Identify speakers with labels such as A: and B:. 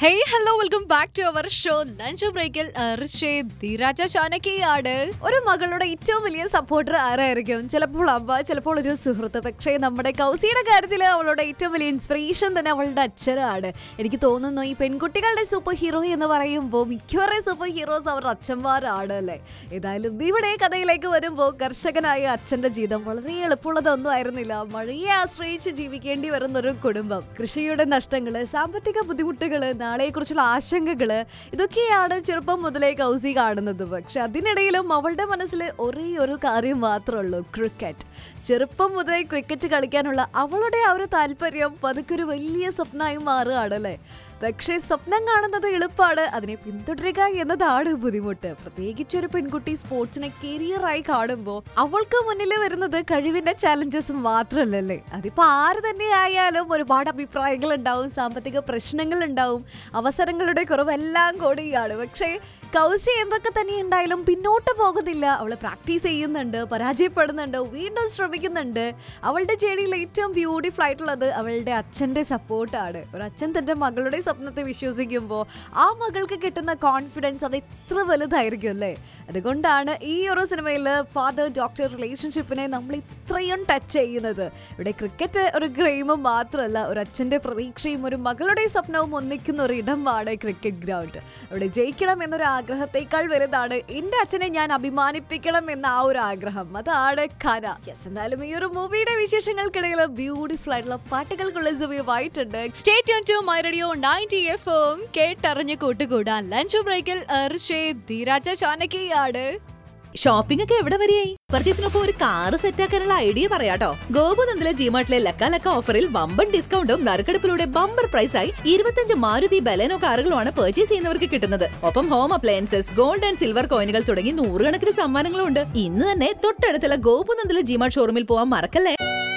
A: hey hello welcome back to our show lunch ബ്രേക്കിൽ ധീരാജ ചാനകിയാണ് ഒരു മകളുടെ ഏറ്റവും വലിയ സപ്പോർട്ടർ ആരായിരിക്കും ചിലപ്പോൾ അമ്മ ചിലപ്പോൾ ഒരു സുഹൃത്ത് പക്ഷേ നമ്മുടെ കൗസിയുടെ കാര്യത്തിൽ അവളുടെ ഏറ്റവും വലിയ ഇൻസ്പിറേഷൻ തന്നെ അവളുടെ അച്ഛനാണ് എനിക്ക് തോന്നുന്നു ഈ പെൺകുട്ടികളുടെ സൂപ്പർ ഹീറോ എന്ന് പറയുമ്പോൾ മിക്കവാറും സൂപ്പർ ഹീറോസ് അവരുടെ അച്ഛന്മാരാണ് അല്ലേ ഏതായാലും ഇവിടെ കഥയിലേക്ക് വരുമ്പോൾ കർഷകനായ അച്ഛന്റെ ജീവിതം വളരെ എളുപ്പമുള്ളതൊന്നും ആയിരുന്നില്ല മഴയെ ആശ്രയിച്ച് ജീവിക്കേണ്ടി വരുന്ന ഒരു കുടുംബം കൃഷിയുടെ നഷ്ടങ്ങള് സാമ്പത്തിക ബുദ്ധിമുട്ടുകള് നാളെക്കുറിച്ചുള്ള ആശങ്കകള് ഇതൊക്കെയാണ് ചെറുപ്പം മുതലേ കൗസി കാണുന്നത് പക്ഷെ അതിനിടയിലും അവളുടെ മനസ്സിൽ ഒരേ ഒരു കാര്യം മാത്രമേ ഉള്ളൂ ക്രിക്കറ്റ് ചെറുപ്പം മുതലേ ക്രിക്കറ്റ് കളിക്കാനുള്ള അവളുടെ ആ ഒരു താല്പര്യം പതുക്കെ ഒരു വലിയ സ്വപ്നമായി മാറുകയാണല്ലേ പക്ഷേ സ്വപ്നം കാണുന്നത് എളുപ്പമാണ് അതിനെ പിന്തുടരുക എന്നതാണ് ബുദ്ധിമുട്ട് പ്രത്യേകിച്ച് ഒരു പെൺകുട്ടി സ്പോർട്സിനെ കരിയറായി കാണുമ്പോൾ അവൾക്ക് മുന്നിൽ വരുന്നത് കഴിവിന്റെ ചാലഞ്ചസ് മാത്രമല്ലല്ലേ അതിപ്പോ ആര് തന്നെ ആയാലും ഒരുപാട് അഭിപ്രായങ്ങൾ ഉണ്ടാവും സാമ്പത്തിക പ്രശ്നങ്ങൾ ഉണ്ടാവും അവസരങ്ങളുടെ കുറവെല്ലാം കൂടിയാണ് പക്ഷേ കൗസി എന്തൊക്കെ തന്നെ ഉണ്ടായാലും പിന്നോട്ട് പോകുന്നില്ല അവൾ പ്രാക്ടീസ് ചെയ്യുന്നുണ്ട് പരാജയപ്പെടുന്നുണ്ട് വീണ്ടും ശ്രമിക്കുന്നുണ്ട് അവളുടെ ജേണിയിൽ ഏറ്റവും ബ്യൂട്ടിഫുൾ ആയിട്ടുള്ളത് അവളുടെ അച്ഛന്റെ സപ്പോർട്ടാണ് ഒരു അച്ഛൻ തന്റെ മകളുടെ സ്വപ്നത്തെ വിശ്വസിക്കുമ്പോൾ ആ മകൾക്ക് കിട്ടുന്ന കോൺഫിഡൻസ് അത് എത്ര വലുതായിരിക്കും അല്ലേ അതുകൊണ്ടാണ് ഈ ഒരു സിനിമയിൽ ഫാദർ ഡോക്ടർ റിലേഷൻഷിപ്പിനെ നമ്മൾ ഇത്രയും ടച്ച് ചെയ്യുന്നത് ഇവിടെ ക്രിക്കറ്റ് ഒരു ഗെയിമും മാത്രമല്ല ഒരു അച്ഛന്റെ പ്രതീക്ഷയും ഒരു മകളുടെ സ്വപ്നവും ഒന്നിക്കുന്ന ഒരു ഇടമാണ് ക്രിക്കറ്റ് ഗ്രൗണ്ട് അവിടെ ജയിക്കണം എന്നൊരു ആഗ്രഹത്തേക്കാൾ വലുതാണ് എന്റെ അച്ഛനെ ഞാൻ അഭിമാനിപ്പിക്കണം എന്ന ആ ഒരു ആഗ്രഹം അതാണ് കന യെസ് എന്തായാലും ഈ ഒരു മൂവിയുടെ വിശേഷങ്ങൾക്കിടയിൽ ബ്യൂട്ടിഫുൾ ആയിട്ടുള്ള പാട്ടുകൾക്കുള്ള സമയമായിട്ടുണ്ട് stay tune to my radio ninety FM എം കേട്ടറിഞ്ഞ് കൂട്ടുകൂടാൻ ലഞ്ച് ബ്രേക്കിൽ ധീരാജ ചാനകിയാണ്
B: ഷോപ്പിംഗ് ഒക്കെ എവിടെ വരെയായി പർച്ചേസിനൊപ്പം ഒരു കാറ് സെറ്റാക്കാനുള്ള ഐഡിയ പറയാട്ടോ ഗോപുനന്ദിലെ ജിമാർട്ടിലെ ലക്ക ലക്ക ഓഫറിൽ വമ്പൻ ഡിസ്കൗണ്ടും നറുക്കെടുപ്പിലൂടെ ബമ്പർ പ്രൈസായി ഇരുപത്തഞ്ച് മാരുതി ബലേനോ കാറുകളുമാണ് പർച്ചേസ് ചെയ്യുന്നവർക്ക് കിട്ടുന്നത് ഒപ്പം home appliances gold and silver കോയിനുകൾ തുടങ്ങി നൂറുകണക്കിന് സമ്മാനങ്ങളും ഉണ്ട് ഇന്ന് തന്നെ തൊട്ടടുത്തുള്ള ഗോപുനന്ദിലെ ജിമാർട്ട് ഷോറൂമിൽ പോവാൻ മറക്കല്ലേ